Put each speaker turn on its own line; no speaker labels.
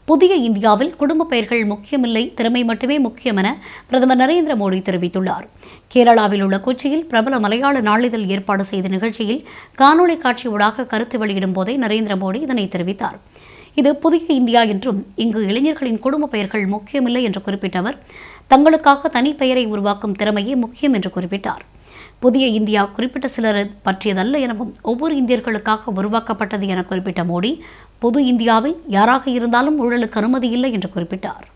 புதிய இந்தியாவில் குடும்ப பெயர்கள் முக்கியமில்லை திறமை மட்டுமே முக்கியம் என பிரதமர் நரேந்திர மோடி தெரிவித்துள்ளார் கேரளாவில் உள்ள கொச்சியில் பிரபல மலையாள நாளிதழ் ஏற்பாடு செய்த நிகழ்ச்சியில் காணொளி காட்சி ஊடாக கருத்து வெளியிடும் போதே நரேந்திர மோடி இதனை தெரிவித்தார் இது புதிய இந்தியா என்றும் இங்கு இளைஞர்களின் குடும்ப பெயர்கள் முக்கியமில்லை என்று குறிப்பிட்ட அவர் தங்களுக்காக தனி பெயரை உருவாக்கும் திறமையே முக்கியம் என்று குறிப்பிட்டார் புதிய இந்தியா குறிப்பிட்ட சிலர் பற்றியதல்ல எனவும் ஒவ்வொரு இந்தியர்களுக்காக உருவாக்கப்பட்டது என குறிப்பிட்ட மோடி பொது இந்தியாவில் யாராக இருந்தாலும் ஊழலுக்கு அனுமதி இல்லை என்று குறிப்பிட்டார்